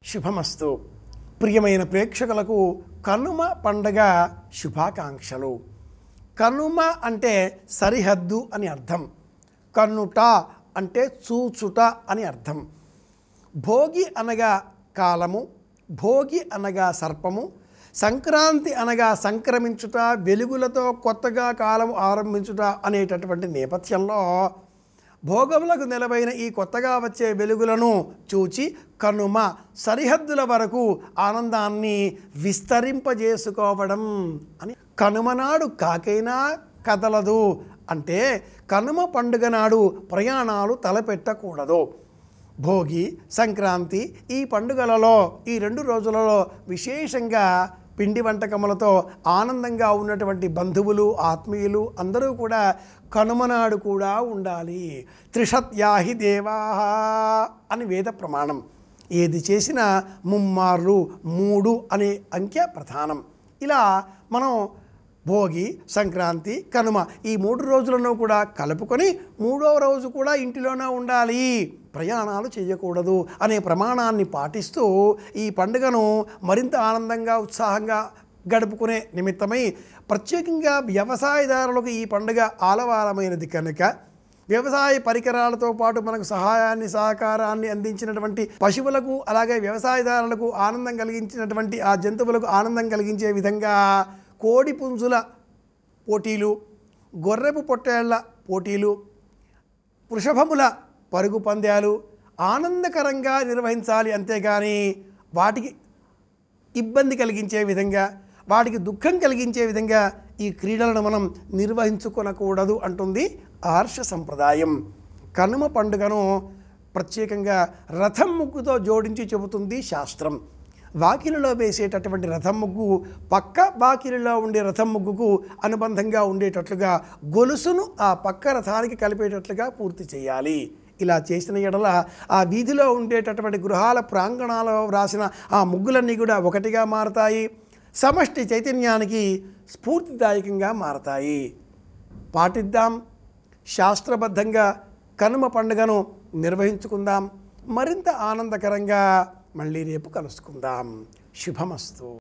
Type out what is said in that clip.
శుభమస్తు ప్రియమైన ప్రేక్షకులకు కనుమ పండగ శుభాకాంక్షలు కనుమ అంటే సరిహద్దు అని అర్థం కన్నుట అంటే చూచుట అని అర్థం భోగి అనగా కాలము భోగి అనగా సర్పము సంక్రాంతి అనగా సంక్రమించుట వెలుగులతో కొత్తగా కాలం ఆరంభించుట అనేటటువంటి నేపథ్యంలో భోగములకు నిలవైన ఈ కొత్తగా వచ్చే వెలుగులను చూచి కనుమ సరిహద్దుల వరకు ఆనందాన్ని విస్తరింపజేసుకోవడం అని కనుమనాడు కాకైనా కదలదు అంటే కనుమ పండుగ నాడు ప్రయాణాలు తలపెట్టకూడదు భోగి సంక్రాంతి ఈ పండుగలలో ఈ రెండు రోజులలో విశేషంగా పిండి వంటకములతో ఆనందంగా ఉన్నటువంటి బంధువులు ఆత్మీయులు అందరూ కూడా కనుమనాడు కూడా ఉండాలి త్రిషత్యాహి దేవాహ అని వేద ప్రమాణం ఏది చేసినా ముమ్మార్లు మూడు అనే అంకె ప్రధానం ఇలా మనం భోగి సంక్రాంతి కనుమ ఈ మూడు రోజులను కూడా కలుపుకొని మూడవ రోజు కూడా ఇంటిలోనే ఉండాలి ప్రయాణాలు చేయకూడదు అనే ప్రమాణాన్ని పాటిస్తూ ఈ పండుగను మరింత ఆనందంగా ఉత్సాహంగా గడుపుకునే నిమిత్తమై ప్రత్యేకంగా వ్యవసాయదారులకు ఈ పండుగ ఆలవాలమైనది కనుక వ్యవసాయ పరికరాలతో పాటు మనకు సహాయాన్ని సహకారాన్ని అందించినటువంటి పశువులకు అలాగే వ్యవసాయదారులకు ఆనందం కలిగించినటువంటి ఆ జంతువులకు ఆనందం కలిగించే విధంగా కోడి పుంజుల పోటీలు గొర్రెపు పొట్టేళ్ల పోటీలు వృషభముల పరుగు పందాలు ఆనందకరంగా నిర్వహించాలి అంతేగాని వాటికి ఇబ్బంది కలిగించే విధంగా వాటికి దుఃఖం కలిగించే విధంగా ఈ క్రీడలను మనం నిర్వహించుకొనకూడదు అంటుంది ఆర్ష సంప్రదాయం కనుమ పండుగను ప్రత్యేకంగా రథం ముగ్గుతో జోడించి చెబుతుంది శాస్త్రం వాకిలిలో వేసేటటువంటి రథం ముగ్గు పక్క వాకిలిలో ఉండే రథం ముగ్గుకు అనుబంధంగా ఉండేటట్లుగా గొలుసును ఆ పక్క రథానికి కలిపేటట్లుగా పూర్తి చేయాలి ఇలా చేసిన ఎడల ఆ వీధిలో ఉండేటటువంటి గృహాల ప్రాంగణాలలో వ్రాసిన ఆ ముగ్గులన్నీ కూడా ఒకటిగా మారతాయి సమష్టి చైతన్యానికి స్ఫూర్తిదాయకంగా మారతాయి పాటిద్దాం శాస్త్రబద్ధంగా కనుమ పండుగను నిర్వహించుకుందాం మరింత ఆనందకరంగా మళ్ళీ రేపు కలుసుకుందాం శుభమస్తు